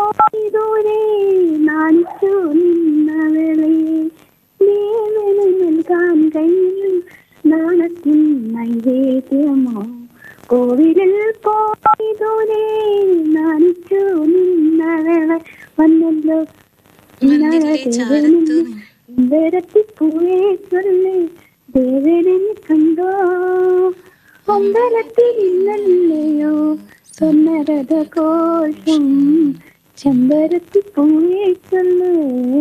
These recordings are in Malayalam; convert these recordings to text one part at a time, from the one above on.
പോയി ദൂരെ നാണിച്ചു നിന്നവളെ ദേവന് നൽകാൻ കഴിയും നാണത്തിൻ നൈവേദ്യമോ കോവിലിൽ പോയി ദൂരെ നാണിച്ചു നിന്നവളെ വന്നല്ലോ മന്ദിരിലെ ചാരത്തു നിന്ന്. വെരത്തിപ്പൂവേ ചൊല്ല് ദേവനെ കണ്ടോ അമ്പലത്തിൽ ഇന്നല്ലയോ സ്വർണ്ണരഥ കോശം ചെമ്പരത്തിപ്പൂവേ ചൊല്ല്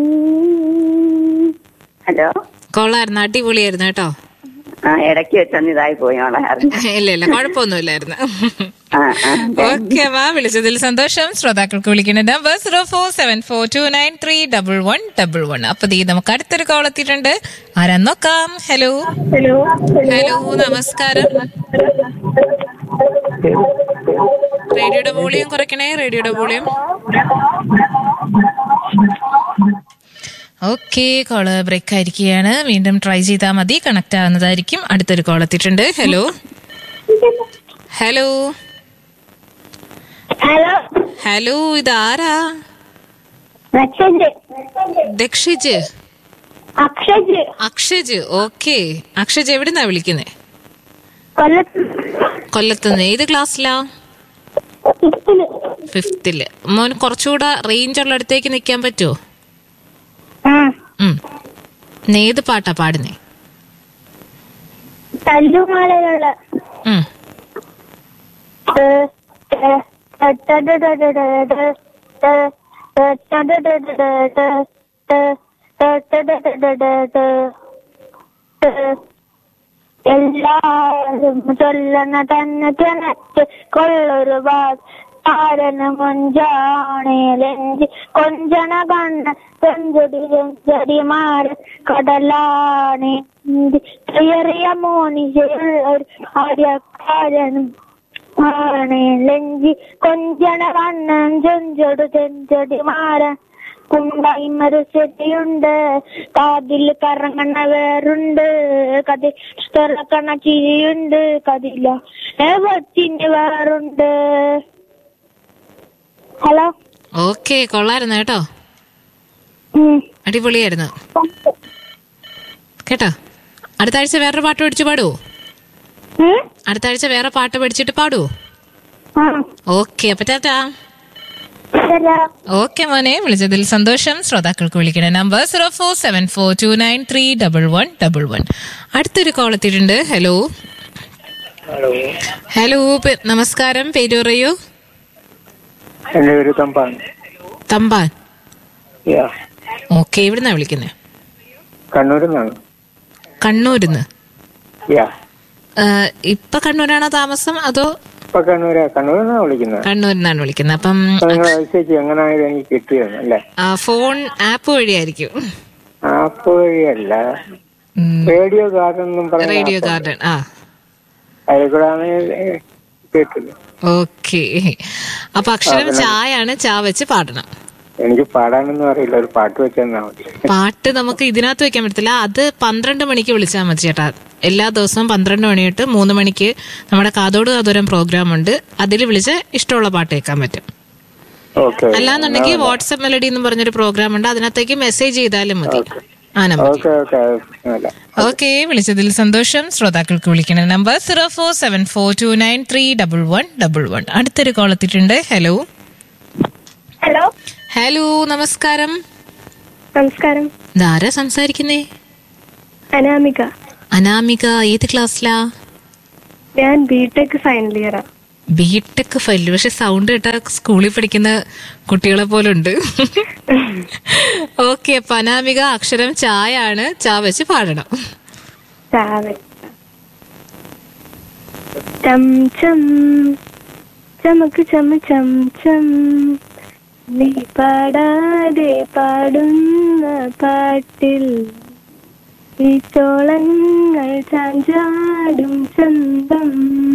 ഹലോ കൊള്ളായിരുന്നു അടിപൊളിയായിരുന്നു കേട്ടോ ആ ഇടയ്ക്ക് വെച്ചൊന്ന് ഇതായി പോയി മോളെ ഇല്ല ഇല്ല കുഴപ്പമൊന്നുമില്ലായിരുന്നു ആ ആ ഓക്കെ വാ വിളിച്ചതിൽ സന്തോഷം ശ്രോതാക്കൾക്ക് വിളിക്കുന്ന number zero four seven four two nine three double one double one അപ്പൊ ദീ നമുക്ക് അടുത്തൊരു കോൾ എത്തിയിട്ടുണ്ട് ആരാ നോക്കാം ഹലോ ഹലോ ഹലോ നമസ്കാരം റേഡിയോയുടെ വോളിയം കുറയ്ക്കണേ റേഡിയോയുടെ വോളിയം ഓക്കെ കോള് ബ്രേക്ക് ആയിരിക്കുകയാണ് വീണ്ടും ട്രൈ ചെയ്താൽ മതി കണക്ട് ആവുന്നതായിരിക്കും അടുത്തൊരു കോൾ എത്തിയിട്ടുണ്ട് ഹലോ ഹലോ ഹലോ ഹലോ ഇതാരാ അക്ഷജ് ദക്ഷിജ് അക്ഷജ് അക്ഷജ് ഓക്കെ അക്ഷജ് എവിടുന്നാ വിളിക്കുന്നേ കൊല്ലത്ത് കൊല്ലത്തുനിന്ന് ഏത് ക്ലാസ്സിലാ ഇത്തില് ഫിഫ്തില് മോന് കുറച്ചുകൂടെ റേഞ്ച് ഉള്ള അടുത്തേക്ക് നിൽക്കാൻ പറ്റുമോ ആ ഉം ഇന്ന് ഏത് പാട്ടാ പാടുന്നേ തല്ലുമാലയുള്ള ഉം എല്ലാരും ചൊല്ലണ തന്നെ കിണറ്റ് കൊള്ളൊരു താരന് മുഞ്ചാണേലെഞ്ചി കൊഞ്ചണ കണ്ണ ചെഞ്ചടി ചെഞ്ചടി മാറ് കടലാണി ചെറിയ മോനിശയുള്ളൊരു ആര്യക്കാരനും ആണേലെഞ്ചി കൊഞ്ചണ കണ്ണൻ ചെഞ്ചൊടു ചെഞ്ചടി മാറാൻ കുണ്ടായ്മൊരു ചെടിയുണ്ട് കാതിൽ കറങ്ങണ വേറുണ്ട് കതി തുറക്കണ ചിരിയുണ്ട് കതില ഏവത്തിന് വേറുണ്ട് ഹലോ ഓക്കെ കൊള്ളായിരുന്നു കേട്ടോ ഉം. അടിപൊളിയായിരുന്നു കേട്ടോ അടുത്ത ആഴ്ച വേറൊരു പാട്ട് പഠിച്ചു പാടുവോ ഉം? അടുത്ത ആഴ്ച വേറെ പാട്ട് പഠിച്ചിട്ട് പാടുവോ ആ. ഓക്കെ അപ്പൊ ടാറ്റാ ശരിയാ. ഓക്കെ മോനെ വിളിച്ചതിൽ സന്തോഷം ശ്രോതാക്കൾക്ക് വിളിക്കണ number zero four seven four two nine three double one double one അടുത്തൊരു കോൾ എത്തിയിട്ടുണ്ട് ഹലോ ഹലോ ഹലോ പേ- നമസ്കാരം പേര് പറയൂ എൻ്റെ പേര് തമ്പാൻ തമ്പാൻ യാ ഓക്കെ എവിടുന്നാ വിളിക്കുന്നത് കണ്ണൂരിൽ നിന്നാണ് കണ്ണൂരിന്ന് യാ ഏഹ്, ഇപ്പൊ കണ്ണൂരാണോ താമസം അതോ ഇപ്പൊ കണ്ണൂരാ കണ്ണൂരിൽ നിന്നാണ് വിളിക്കുന്നത് കണ്ണൂരിൽ നിന്നാണ് വിളിക്കുന്നത് അപ്പം അപ്പൊ നിങ്ങൾ അനുസരിച്ച് എങ്ങനെയായത് എനിക്ക് കിട്ടിയത് അല്ലേ ആ, ഫോൺ ആപ്പ് വഴിയായിരിക്കും ആപ്പ് വഴിയല്ല ഉം, റേഡിയോ ഗാർഡൻ എന്നും പറഞ്ഞ റേഡിയോ app. ഗാർഡൻ ആ അതിൽ കൂടെയാണ് കേട്ടത് ഓക്കെ അപ്പൊ അക്ഷരം ചായാണ് ചാ വെച്ച് പാടണം എനിക്ക് പാടാനൊന്നും അറിയില്ല ഒരു പാട്ട് വെച്ച് തന്നാ മതി പാട്ട് നമുക്ക് ഇതിനകത്ത് വെക്കാൻ പറ്റത്തില്ല അത് പന്ത്രണ്ട് മണിക്ക് വിളിച്ചാൽ മതി ചേട്ടാ എല്ലാ ദിവസവും പന്ത്രണ്ട് മണി തൊട്ട് മൂന്ന് മണിക്ക് നമ്മുടെ കാതോട് കാതോരം പ്രോഗ്രാം ഉണ്ട് അതിൽ വിളിച്ച് ഇഷ്ടമുള്ള പാട്ട് കേൾക്കാൻ പറ്റും ഓക്കെ അല്ലാന്നുണ്ടെങ്കിൽ വാട്സപ്പ് മെലഡി എന്ന് പറഞ്ഞൊരു പ്രോഗ്രാം ഉണ്ട് അതിനകത്തേക്ക് മെസ്സേജ് ചെയ്താലും മതി ആ നമ്പർ ഓക്കെ ഓക്കെ അല്ല ഓക്കെ വിളിച്ചതിൽ സന്തോഷം ശ്രോതാക്കൾക്ക് വിളിക്കണ number zero four seven four two nine three double one double one അടുത്തൊരു കോൾ എത്തിയിട്ടുണ്ട് ഹലോ ഹലോ ഹലോ നമസ്കാരം നമസ്കാരം ഇതാരാ സംസാരിക്കുന്നേ അനാമിക അനാമിക ഏത് ക്ലാസ്സിലാ ഞാൻ ബിടെക് ഫൈനൽ ഇയറാ ബിടെക് ഫൈല് പക്ഷെ സൗണ്ട് കേട്ടാ സ്കൂളിൽ പഠിക്കുന്ന കുട്ടികളെ പോലെ ഉണ്ട് ഓക്കെ അപ്പൊ അനാമിക അക്ഷരം ചായ ആണ് ചാ വെച്ച് പാടണം ചാവൽ ചം ചം ചമക്ക് ചമ ചം ചം നീ പാടാതെ പാടുന്ന പാട്ടിൽ ഈ ചോളങ്ങൾ ചാഞ്ചാടും ചന്തം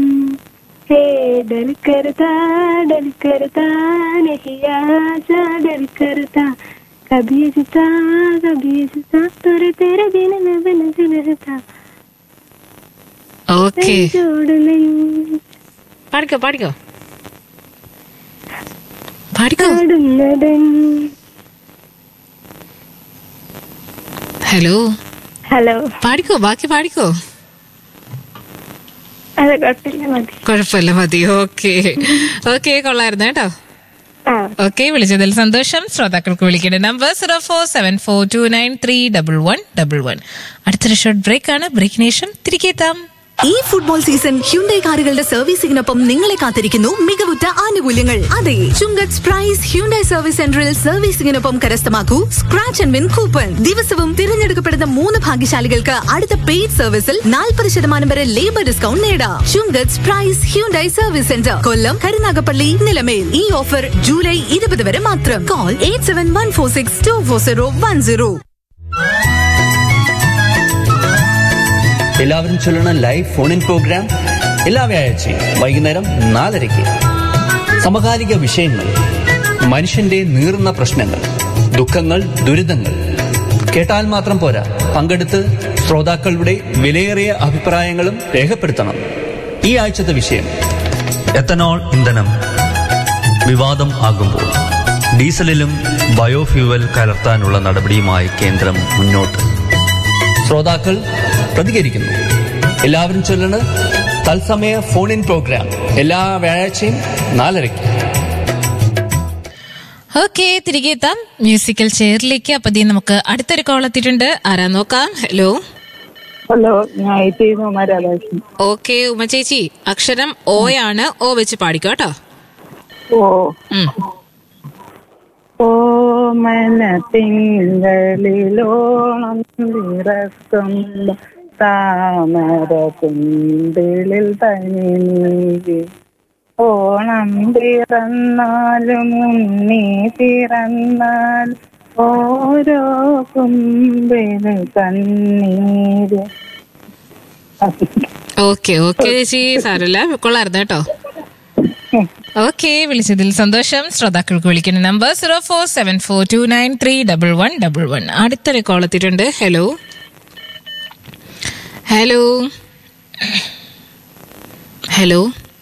ഡൽ करता डल करता नहीं आजा डल करता कभी जुता कभी जुता तुर तेरे दिन में बन दिल रहता ഓക്കെ जोड़ नहीं പാടിക്കോ പാടിക്കോ പാടിക്കോ പാടുന്നതൻ ഹലോ ഹലോ പാടിക്കോ ബാക്കി പാടിക്കോ അതെ കുഴപ്പമില്ല മതി കുഴപ്പമില്ല മതി ഓക്കെ ഓക്കെ കൊള്ളായിരുന്നു കേട്ടോ ആ ഓക്കെ വിളിച്ചതിൽ സന്തോഷം ശ്രോതാക്കൾക്ക് വിളിക്കേണ്ട number zero four seven four two nine three double one double one അടുത്തൊരു ഷോർട്ട് ബ്രേക്ക് ആണ് ബ്രേക്കിന് ശേഷം തിരികെ എത്താം ഈ ഫുട്ബോൾ സീസൺ ഹ്യുണ്ടൈ കാറുകളുടെ സർവീസിംഗിനൊപ്പം നിങ്ങളെ കാത്തിരിക്കുന്നു മികവുറ്റ ആനുകൂല്യങ്ങൾ അതെ ചുങ്കത്ത് പ്രൈസ് ഹ്യുണ്ടൈ സർവീസ് സെന്ററിൽ സർവീസിംഗിനൊപ്പം കരസ്ഥമാക്കൂ സ്ക്രാച്ച് ആൻഡ് വിൻ കൂപ്പൺ ദിവസവും തിരഞ്ഞെടുക്കപ്പെടുന്ന മൂന്ന് ഭാഗ്യശാലികൾക്ക് അടുത്ത പെയ്ഡ് സർവീസിൽ നാൽപ്പത് ശതമാനം വരെ ലേബർ ഡിസ്കൗണ്ട് നേടാം Chungath price Hyundai service centre Kollam Karunagappally Nilamel ഈ ഓഫർ ജൂലൈ ഇരുപത് വരെ മാത്രം call eight seven one four six two four zero one zero എല്ലാവരും ചൊല്ലണ ലൈവ് ഫോൺ ഇൻ പ്രോഗ്രാം എല്ലാ വ്യാഴാഴ്ചയും വൈകുന്നേരം നാലരയ്ക്ക് സമകാലിക വിഷയങ്ങൾ മനുഷ്യന്റെ നീറുന്ന പ്രശ്നങ്ങൾ ദുഃഖങ്ങൾ ദുരിതങ്ങൾ കേട്ടാൽ മാത്രം പോരാ പങ്കെടുത്ത് ശ്രോതാക്കളുടെ വിലയേറിയ അഭിപ്രായങ്ങളും രേഖപ്പെടുത്തണം ഈ ആഴ്ചത്തെ വിഷയം എത്തനോൾ ഇന്ധനം വിവാദം ആകുമ്പോൾ ഡീസലിലും ബയോഫ്യൂവൽ കലർത്താനുള്ള നടപടിയുമായി കേന്ദ്രം മുന്നോട്ട് ശ്രോതാക്കൾ പ്രതികരിക്കുന്നു എല്ലാവരും ചൊല്ലണ് തത്സമയ ഫോൺ ഇൻ പ്രോഗ്രാം എല്ലാ വ്യാഴാഴ്ചയും നാലരയ്ക്ക് ഓക്കെ തിരികെ എത്താം മ്യൂസിക്കൽ ചെയറിലേക്ക് അപ്പൊ ദേ നമുക്ക് അടുത്തൊരു കോൾ എത്തിയിട്ടുണ്ട് ആരാ നോക്കാം ഹലോ ഹലോ ഞാൻ ചെയ്യുന്നു രാധാകൃഷ്ണൻ ഓക്കെ ഉമ ചേച്ചി അക്ഷരം ഓ ആണ് ഓ വെച്ച് പാടിക്കോ കേട്ടോ ഓ ഉം. ഓമന തിങ്കളിലോണം വിറക്കുമ്പ താമര കുന്തിളിൽ തനി നീകി ഓണം പിറന്നാലും ഉണ്ണി പിറന്നാൽ ഓരോ കുമ്പില് കണ്ണീര് ഓക്കെ ഓക്കെ ചേച്ചി സാരല്ല കൊള്ളായിരുന്നു കേട്ടോ ഓക്കെ വിളിച്ചതിൽ സന്തോഷം ശ്രോതാക്കൾക്ക് വിളിക്കുന്ന number zero four seven four two nine three double one double one അടുത്തൊരു കോൾ എത്തിയിട്ടുണ്ട് ഹലോ ഹലോ ഹലോ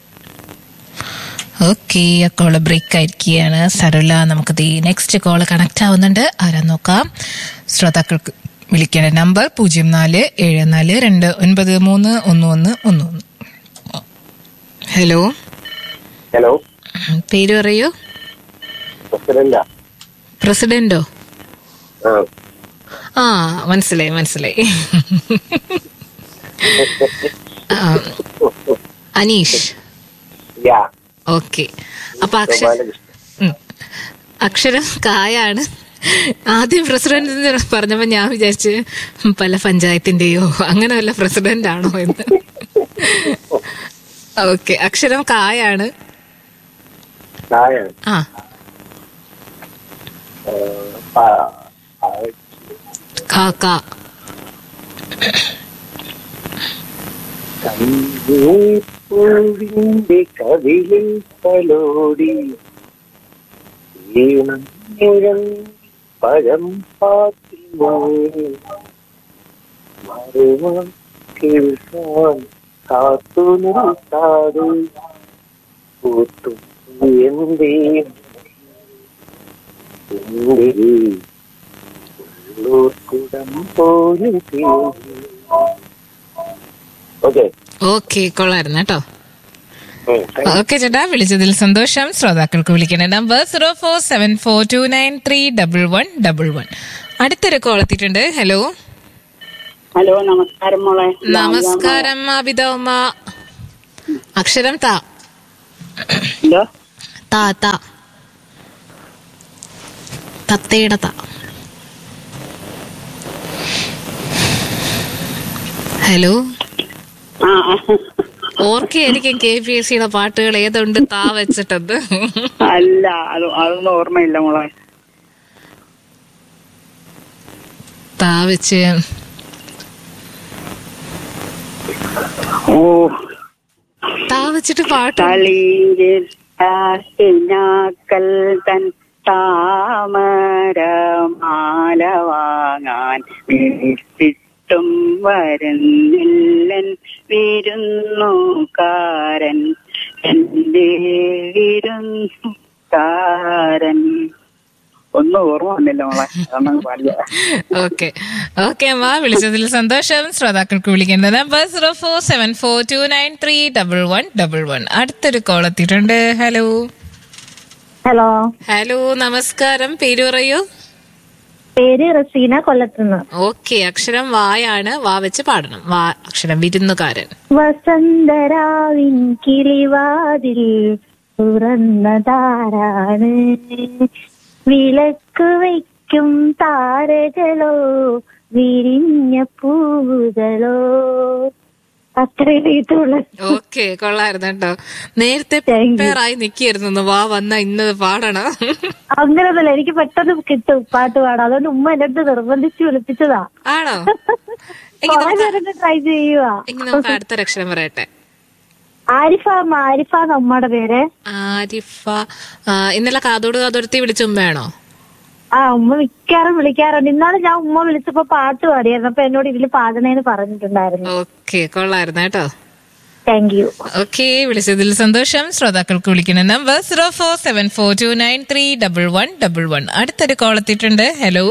ഓക്കെ ആ കോള് ബ്രേക്ക് ആയിരിക്കുകയാണ് സരള നമുക്ക് നെക്സ്റ്റ് കോള് കണക്ട് ആവുന്നുണ്ട് ആരാ നോക്കാം ശ്രോതാക്കൾക്ക് വിളിക്കേണ്ട നമ്പർ പൂജ്യം നാല് ഏഴ് നാല് രണ്ട് ഒൻപത് മൂന്ന് ഒന്ന് ഒന്ന് ഒന്ന് ഒന്ന് ഹലോ ഹലോ പേര് പറയൂ പ്രസിഡന്റാ പ്രസിഡന്റോ ആ ആ മനസ്സിലായി മനസ്സിലായി ആ, അനീഷ് യാ ഓക്കെ അപ്പൊ അക്ഷര ഉം. അക്ഷരം കായാണ് ആദ്യം പ്രസിഡന്റ് എന്ന് പറഞ്ഞപ്പോ ഞാൻ വിചാരിച്ച് പല പഞ്ചായത്തിന്റെയോ അങ്ങനെ വല്ല പ്രസിഡന്റ് ആണോ എന്ന് ഓക്കെ അക്ഷരം കായാണ് ചായ ആ കാ കാ പൂവിന്റെ കവിളിൽ തലോടി ഈണം മുഴം പഴം പാത്തിമോ മറുവാൻ കേൾക്കാൻ കാത്തു നിൽക്കാതെ പൂത്തും എന്തേ ഉള്ളൂർക്കുടം പോലെ ഓക്കെ ഓക്കെ കൊള്ളായിരുന്നു കേട്ടോ ഓക്കെ ചേട്ടാ വിളിച്ചതിൽ സന്തോഷം ശ്രോതാക്കൾക്ക് വിളിക്കേണ്ട number zero four seven four two nine three double one double one അടുത്തൊരു കോൾ എത്തിയിട്ടുണ്ട് ഹലോ ഹലോ നമസ്കാരം മോളെ നമസ്കാരം അബിത ഉമ്മ അക്ഷരം താ എന്തോ താ താ തത്തയുടെ താ ഹലോ ആ ഓർക്കായിരിക്കും കെ പി എസ് സിയുടെ പാട്ടുകൾ ഏതുണ്ട് താ വെച്ചിട്ടത് അല്ല അത് അതൊന്നും ഓർമ്മയില്ല മോളെ താ വെച്ച് ഓ താ വെച്ചിട്ട് പാട്ട് തളിരിൽ താക്കിനാക്കൽ തൻ താമര മാല വാങ്ങാൻ വിളിച്ചിട്ടും വരുന്നില്ലൻ വിരുന്നുകാരൻ എന്റെ വിരുന്നു താരൻ ഒന്നും ഓർമ്മ വന്നില്ല മോളെ അതാണ് പാടിയ ഓക്കെ ഓക്കെ അമ്മ വിളിച്ചതിൽ സന്തോഷം ശ്രോതാക്കൾക്ക് വിളിക്കേണ്ട number zero four seven four two nine three double one double one അടുത്തൊരു കോൾ എത്തിയിട്ടുണ്ട് ഹലോ ഹലോ ഹലോ നമസ്കാരം പേര് പറയൂ പേര് റസീന കൊല്ലത്തുനിന്ന് ഓക്കെ അക്ഷരം വായാണ് വാ വെച്ച് പാടണം വാ അക്ഷരം വിരുന്നുകാരൻ വസന്തരാവിൻ കിളിവാതിൽ തുറന്നതാരാണ് വിളക്ക് വയ്ക്കും താരകളോ വിരിഞ്ഞ പൂവുകളോ അത്രേ എഴുതിയിട്ടുള്ളൂ ഓക്കെ കൊള്ളായിരുന്നു കേട്ടോ നേരത്തെ Thank you. പ്രിപ്പയർ ആയി നിക്കായിരുന്നു വാ വന്ന ഇന്നത് പാടണം അങ്ങനെയൊന്നുമല്ല എനിക്ക് പെട്ടെന്ന് കിട്ടും പാട്ട് പാടാം അതുകൊണ്ട് ഉമ്മ എന്റെ അടുത്ത് നിർബന്ധിച്ച് വിളിപ്പിച്ചതാ ആണോ എങ്കിൽ കുറെ നമുക്ക് നേരം ട്രൈ ചെയ്യുക എങ്കിൽ നമുക്ക് അടുത്ത അക്ഷരം പറയട്ടെ ആരിഫ അമ്മ ആരിഫ നമ്മടെ പേര് ആരിഫ ആ, ഇന്നലെ കാതോട് കാതോടത്തി വിളിച്ച ഉമ്മയാണോ ആ ഉമ്മ മിക്കാറും വിളിക്കാറുണ്ട് ഇന്നാള് ഞാൻ ഉമ്മ വിളിച്ചപ്പോ പാട്ട് പാടിയായിരുന്നു അപ്പൊ എന്നോട് ഇതില് പാടണേന്ന് പറഞ്ഞിട്ടുണ്ടായിരുന്നു ഓക്കെ കൊള്ളായിരുന്നു കേട്ടോ താങ്ക് യു ഓക്കെ വിളിച്ചതിൽ സന്തോഷം ശ്രോതാക്കൾക്ക് വിളിക്കുന്ന number zero four seven four two nine three double one double one അടുത്തൊരു കോൾ എത്തിയിട്ടുണ്ട് ഹലോ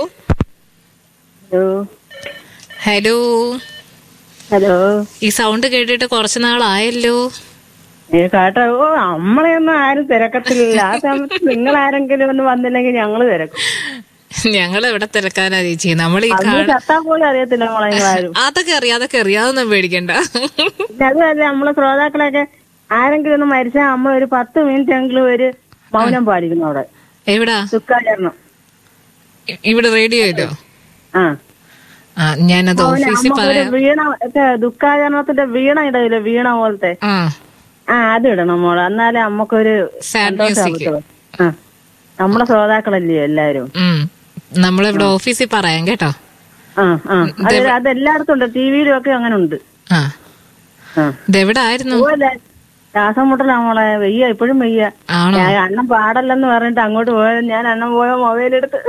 ഹലോ ഹലോ ഈ സൗണ്ട് കേട്ടിട്ട് കുറച്ചു നാളായല്ലോ കേട്ടോ ഓ നമ്മളെയൊന്നും ആരും തിരക്കത്തില്ല ആ സമയത്ത് നിങ്ങൾ ആരെങ്കിലും ഒന്ന് വന്നില്ലെങ്കിൽ ഞങ്ങള് തിരക്കും ഞങ്ങൾ എവിടെ തിരക്കാനാ ചേച്ചി നമ്മൾ ഈ അന്ന് കാണ ചത്താ പോലും അറിയത്തില്ല നമ്മളെ നിങ്ങളാരും അതൊക്കെ അറിയാം അതൊക്കെ അറിയാതൊന്നും പേടിക്കണ്ട പിന്നെ അതുമല്ല നമ്മളെ ശ്രോതാക്കളൊക്കെ ആരെങ്കിലും ഒന്ന് മരിച്ചാൽ നമ്മൾ ഒരു പത്ത് മിനിറ്റ് എങ്കിലും ഒരു മൗനം പാടിക്കുന്നു അവിടെ എവിടാ ദുഃഖാചരണം ഇ- ഇവിടെ റേഡിയോയിലോ ആ ആ ഞാനത് ഓഫീസിൽ നമുക്കൊരു പറയാം വീണ ഒക്കെ ദുഃഖാചരണത്തിന്റെ വീണ ഇടയില്ലേ വീണ പോലത്തെ ആ ആ അത് ഇടണം മോളെ എന്നാലേ നമുക്കൊരു Sad സന്തോഷം music. ആവത്തുള്ളൂ. ആ നമ്മളെ ശ്രോതാക്കളല്ലേ എല്ലാരും ഉം നമ്മളിവിടെ ഓഫീസിൽ പറയാം കേട്ടോ ആ ആ അത് അതെല്ലായിടത്തും ഉണ്ട് ടി വിയിലും ഒക്കെ അങ്ങനെ ഉണ്ട് ആ ആ ഇതെവിടെ ആയിരുന്നു പോവല്ലേ ശ്വാസം മുട്ടലാ മോളെ വെയ്യ ഇപ്പോഴും വെയ്യ ആണോ ഞാൻ അണ്ണൻ പാടല്ലെന്ന് പറഞ്ഞിട്ട് അങ്ങോട്ട് പോയത് ഞാൻ അണ്ണൻ പോയ മൊബൈൽ എടുത്ത്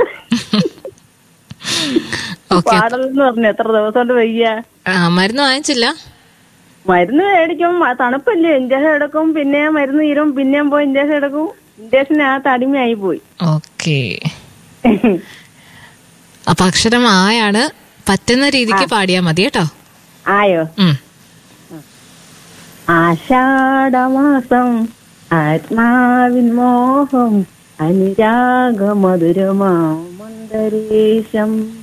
ഓക്കെ പാടല്ലെന്ന് പറഞ്ഞു എത്ര ദിവസം കൊണ്ട് വെയ്യ ആ മരുന്ന് വാങ്ങിച്ചില്ല മരുന്ന് മേടിക്കും ആ തണുപ്പല്ലേ ഇഞ്ചക്ഷൻ എടുക്കും പിന്നെ മരുന്ന് തീരും പിന്നെയും പോയി ഇഞ്ചക്ഷൻ എടുക്കും ഇഞ്ചക്ഷനകത്ത് അടിമയായി പോയി ഓക്കെ അപ്പൊ അക്ഷരം ആയാണ് പറ്റുന്ന രീതിക്ക് പാടിയാ മതി കേട്ടോ ആയോ ഉം. ആഷാഢമാസം ആത്മാവിൻ മോഹം അനുരാഗ മധുരമാ മന്ദരേശം